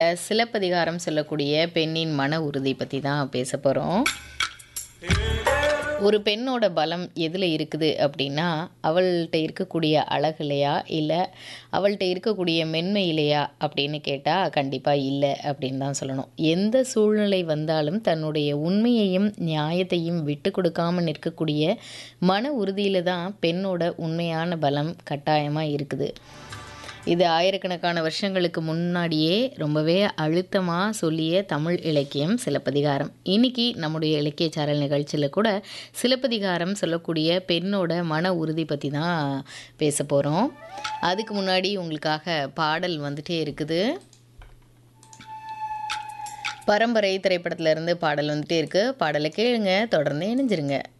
சிலப்பதிகாரம் சொல்லக்கூடிய பெண்ணின் மன உறுதி பற்றி தான் பேச போகிறோம் ஒரு பெண்ணோட பலம் எதில் இருக்குது அப்படின்னா அவள்கிட்ட இருக்கக்கூடிய அழகுலையா இல்லை அவள்கிட்ட இருக்கக்கூடிய மென்மையிலையா அப்படின்னு கேட்டால் கண்டிப்பாக இல்லை அப்படின்னு தான் சொல்லணும் எந்த சூழ்நிலை வந்தாலும் தன்னுடைய உண்மையையும் நியாயத்தையும் விட்டு கொடுக்காம நிற்கக்கூடிய மன உறுதியில் தான் பெண்ணோட உண்மையான பலம் கட்டாயமாக இருக்குது இது ஆயிரக்கணக்கான வருஷங்களுக்கு முன்னாடியே ரொம்பவே அழுத்தமாக சொல்லிய தமிழ் இலக்கியம் சிலப்பதிகாரம் இன்னைக்கு நம்முடைய இலக்கிய சாரல் நிகழ்ச்சியில் கூட சிலப்பதிகாரம் சொல்லக்கூடிய பெண்ணோட மன உறுதி பற்றி தான் பேச போகிறோம் அதுக்கு முன்னாடி உங்களுக்காக பாடல் வந்துட்டே இருக்குது பரம்பரை திரைப்படத்துல இருந்து பாடல் வந்துட்டே இருக்கு பாடலை கேளுங்க தொடர்ந்து இணைஞ்சிருங்க